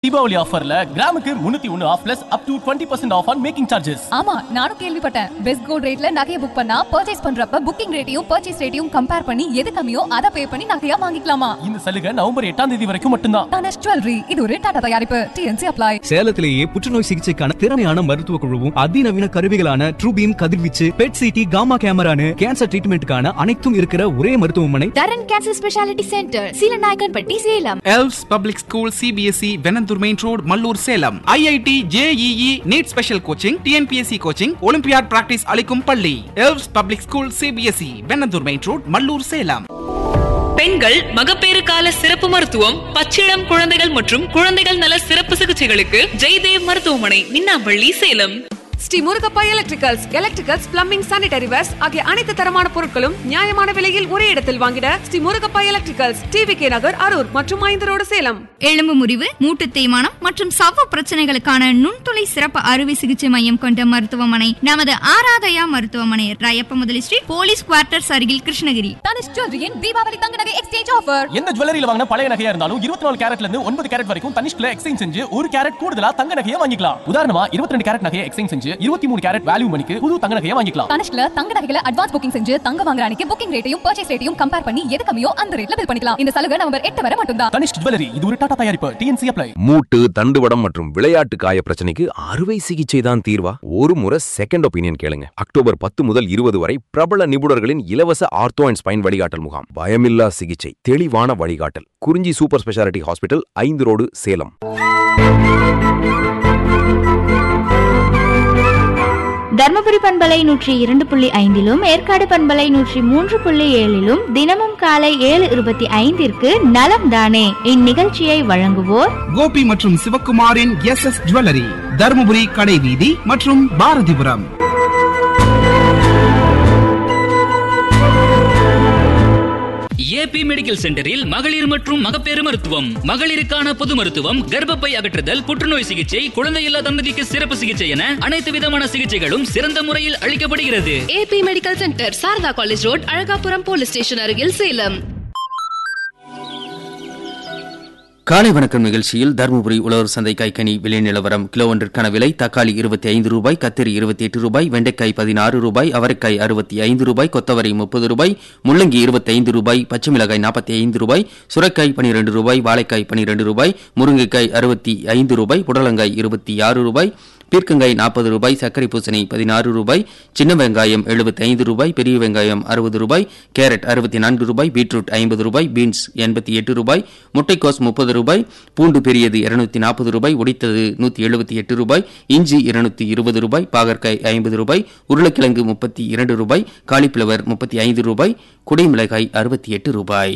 தீபாவளி ஆஃபர்ல கிராமுக்கு முன்னூத்தி ஒன்னு off plus up to twenty percent off on making charges ஆமா நானும் கேள்விப்பட்டேன் பெஸ்ட் கோல்ட் ரேட்ல நகைய புக் பண்ணா பர்ச்சேஸ் பண்றப்ப புக்கிங் ரேட்டையும் பர்ச்சேஸ் ரேட்டையும் கம்பேர் பண்ணி எது கம்மியோ அதை பே பண்ணி நகையா வாங்கிக்கலாமா இந்த சலுகை நவம்பர் எட்டாம் தேதி வரைக்கும் மட்டும்தான் தனஷ் ஜுவல்லரி இது ஒரு டாடா தயாரிப்பு டிஎன்சி அப்ளை சேலத்திலேயே புற்றுநோய் சிகிச்சைக்கான திறமையான மருத்துவ குழுவும் அதிநவீன கருவிகளான ட்ரூபீம் கதிர்வீச்சு பெட் சிடி காமா கேமரானு கேன்சர் ட்ரீட்மெண்ட்டுக்கான அனைத்தும் இருக்கிற ஒரே மருத்துவமனை Dharan cancer speciality centre Seelanayakkanpatti Salem Els public school CBSE Venandur main road Mallur Salem IIT JEE NEET special coaching TNPSC coaching olympiad practice அளிக்கும் பள்ளி Els public school CBSE Venandur main road Mallur Salem பெண்கள் மகப்பேறு கால சிறப்பு மருத்துவம் பச்சிளம் குழந்தைகள் மற்றும் குழந்தைகள் நல சிறப்பு சிகிச்சைகளுக்கு ஜெய்தேவ் மருத்துவமனை Minnampalli Salem Shri Murugappa electricals electricals plumbing sanitary wares ஆகிய அனைத்து தரமான பொருட்களும் நியாயமான விலையில் ஒரே இடத்தில் வாங்கிட Shri Murugappa electricals TV K Nagar Harur மற்றும் ஐந்தரோடு சேலம் எலும்பு முறிவு மூட்டு தேய்மானம் மற்றும் சவ்வு பிரச்சனைகளுக்கான நுண்துளை சிறப்பு அறுவை சிகிச்சை மையம் கொண்ட மருத்துவமனை நமது ஆராதயா மருத்துவமனை ராயப்ப முதலி ஸ்ட்ரீட் போலீஸ் குவார்ட்டர்ஸ் அருகில் கிருஷ்ணகிரி தனுஷ் ஜுவல்லரியின் தீபாவளி தங்க நகை எக்ஸ்சேஞ்ச் ஆஃபர் எந்த ஜுவல்லரியில வாங்கின பழைய நகையா இருந்தாலும் இருபத்தி நாலு கேரட்ல இருந்து ஒன்பது கேரட் வரைக்கும் தனிஷ்குல எக்ஸ்சேஞ்ச் செஞ்சு ஒரு கேரட் கூடுதலா தங்க நகையை வாங்கிக்கலாம் உதாரணமா இருபத்தி ரெண்டு கேரட் நகையை எக்ஸ்சேஞ்ச் செஞ்சு இருபத்தி மூணு கேரட் வேல்யூ மணிக்கு புது தங்க நகையை வாங்கிக்கலாம் தனுஷ்ல தங்க நகைகளை அட்வான்ஸ் புக்கிங் செஞ்சு தங்க வாங்குற அன்னைக்கு புக்கிங் ரேட்டையும் பர்ச்சேஸ் ரேட்டையும் கம்பேர் பண்ணி எது கம்மியோ அந்த ரேட்ல பில் பண்ணிக்கலாம் இந்த சலுகை நவம்பர் எட்டு வரை மட்டும்தான் தனிஷ் ஜுவல்லரி இது ஒரு டாடா தயாரிப்பு டிஎன்சி அப்ளை மூட்டு தண்டுவடம் மற்றும் விளையாட்டு காய பிரச்சனைக்கு அறுவை சிகிச்சை தான் தீர்வா ஒரு முறை செகண்ட் ஒப்பீனியன் கேளுங்க அக்டோபர் பத்து முதல் இருபது வரை பிரபல நிபுணர்களின் இலவச ஆர்த்தோ அண்ட் ஸ்பைன் வழிகாட்டல் முகாம் பயமில்லா சிகிச்சை தெளிவான வழிகாட்டல் குறிஞ்சி சூப்பர் ஸ்பெஷாலிட்டி ஹாஸ்பிட்டல் ஐந்து ரோடு சேலம் தர்மபுரி பண்பலை நூற்றி இரண்டு புள்ளி ஐந்திலும் ஏற்காடு பண்பலை நூற்றி மூன்று புள்ளி ஏழிலும் தினமும் காலை ஏழு இருபத்தி ஐந்திற்கு நலம் தானே இந்நிகழ்ச்சியை வழங்குவோர் கோபி மற்றும் சிவக்குமாரின் எஸ் எஸ் ஜுவல்லரி தருமபுரி கடை வீதி மற்றும் பாரதிபுரம் ஏபி மெடிக்கல் சென்டரில் மகளிர் மற்றும் மகப்பேறு மருத்துவம் மகளிருக்கான பொது மருத்துவம் கர்ப்பப்பை அகற்றுதல் புற்றுநோய் சிகிச்சை குழந்தையில்லா தம்பதிக்கு சிறப்பு சிகிச்சை என அனைத்து விதமான சிகிச்சைகளும் சிறந்த முறையில் அளிக்கப்படுகிறது AP medical centre Sarada college road Alagapuram police station அருகில் சேலம் காலை வணக்கம் நிகழ்ச்சியில் தருமபுரி உழவர் சந்தை கைக்கனி விலை நிலவரம் கிலோ ஒன்றிற்கான விலை தக்காளி இருபத்தி ஐந்து ரூபாய் கத்திரி இருபத்தி எட்டு ரூபாய் வெண்டைக்காய் பதினாறு ரூபாய் அவரைக்காய் அறுபத்தி ஐந்து ரூபாய் கொத்தவரை முப்பது ரூபாய் முள்ளங்கி இருபத்தி ஐந்து ரூபாய் பச்சை மிளகாய் நாற்பத்தி ஐந்து ரூபாய் சுரைக்காய் பனிரெண்டு ரூபாய் வாழைக்காய் பனிரெண்டு ரூபாய் முருங்கைக்காய் அறுபத்தி ஐந்து ரூபாய் புடலங்காய் இருபத்தி ஆறு ரூபாய் பீர்க்கங்காய் நாற்பது ரூபாய் சர்க்கரை பூசணி பதினாறு ரூபாய் சின்ன வெங்காயம் எழுபத்தி ஐந்து ரூபாய் பெரிய வெங்காயம் அறுபது ரூபாய் கேரட் அறுபத்தி நான்கு ரூபாய் பீட்ரூட் ஐம்பது ரூபாய் பீன்ஸ் எண்பத்தி எட்டு ரூபாய் முட்டைக்கோஸ் முப்பது ரூபாய் பூண்டு பெரியது இருநூத்தி நாற்பது ரூபாய் உடைத்தது நூற்றி எழுபத்தி எட்டு ரூபாய் இஞ்சி இருநூத்தி இருபது ரூபாய் பாகற்காய் ஐம்பது ரூபாய் உருளைக்கிழங்கு முப்பத்தி இரண்டு ரூபாய் காலிஃபிளவர் முப்பத்தி ஐந்து ரூபாய் குடைமிளகாய் அறுபத்தி எட்டு ரூபாய்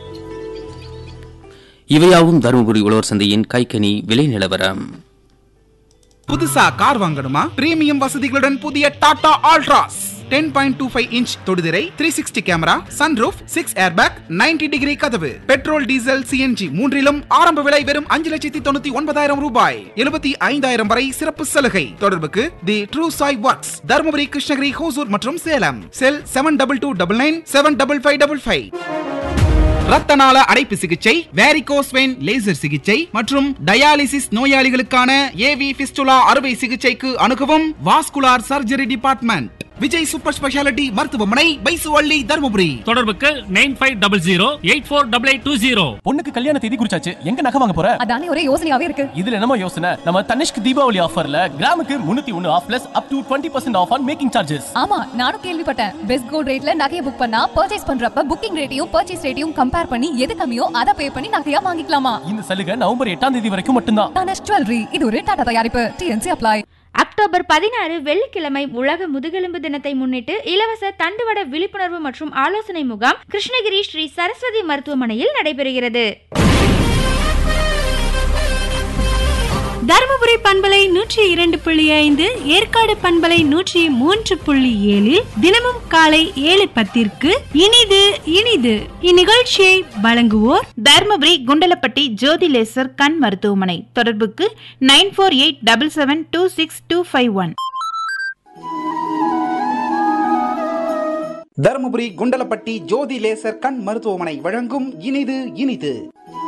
இவையாவும் தருமபுரி உழவர் சந்தையின் கைக்கனி விலை நிலவரம் புதுசா கார் வாங்கணுமா பிரீமியம் வசதிகளுடன் புதிய Tata Altroz ten point two five inch தொடுதிரை three sixty camera sunroof six airbag 90 degree கதவு பெட்ரோல் டீசல் சிஎன்ஜி மூன்றிலும் ஆரம்ப விலை வெறும் அஞ்சு லட்சத்தி தொண்ணூத்தி ஒன்பதாயிரம் ரூபாய் எழுபத்தி ஐந்தாயிரம் வரை சிறப்பு சலுகை தொடர்புக்கு the true Sai works Dharmapuri Krishnagiri Hosur மற்றும் Salem cell seven double two double nine seven double five double five ரத்த நாள அடைப்பு சிகிச்சை வேரிகோஸ் வெயின் லேசர் சிகிச்சை மற்றும் டயாலிசிஸ் நோயாளிகளுக்கான ஏவி பிஸ்டுலா அறுவை சிகிச்சைக்கு அணுகவும் vascular surgery department Vijay super speciality மருத்துவமனை பைசுவள்ளி தருமபுரி தொடர்புக்கு nine five double zero eight four double eight two zero பொண்ணுக்கு கல்யாண தேதி குறிச்சாச்சு எங்க நகை வாங்க போற அதானே ஒரே யோசனையாவே இருக்கு இதுல என்னமோ யோசனை நம்ம தனிஷ்க் தீபாவளி ஆஃபர்ல கிராமுக்கு முன்னூத்தி ஒன்னு off plus up to twenty percent off on making charges ஆமா நானும் கேள்விப்பட்டேன் பெஸ்ட் கோல்ட் ரேட்ல நகைய புக் பண்ணா பர்ச்சேஸ் பண்றப்ப புக்கிங் ரேட்டையும் பர்ச்சேஸ் ரேட்டையும் கம்பேர் பண்ணி எது கம்மியோ அதை பே பண்ணி நகையா வாங்கிக்கலாமா இந்த சலுகை நவம்பர் எட்டாம் தேதி வரைக்கும் மட்டும்தான் தனஷ் ஜுவல்லரி இது ஒரு டாடா தயாரிப்பு டிஎன்சி அப்ளை அக்டோபர் பதினாறு வெள்ளிக்கிழமை உலக முதுகெலும்பு தினத்தை முன்னிட்டு இலவச தண்டுவட விழிப்புணர்வு மற்றும் ஆலோசனை முகாம் கிருஷ்ணகிரி ஸ்ரீ சரஸ்வதி மருத்துவமனையில் நடைபெறுகிறது தருமபுரி பண்பலை நூற்றி இரண்டு புள்ளி ஐந்து ஏற்காடு பண்பலை நூற்றி மூன்று புள்ளி ஏழில் தினமும் காலை ஏழு பத்திற்கு இனிது இனிது இந்நிகழ்ச்சியை வழங்குவோர் தர்மபுரி குண்டலப்பட்டி ஜோதி லேசர் கண் மருத்துவமனை தொடர்புக்கு nine four eight double seven two six two five one Dharmapuri Kundalapatti Jothi laser கண் மருத்துவமனை வழங்கும் இனிது இனிது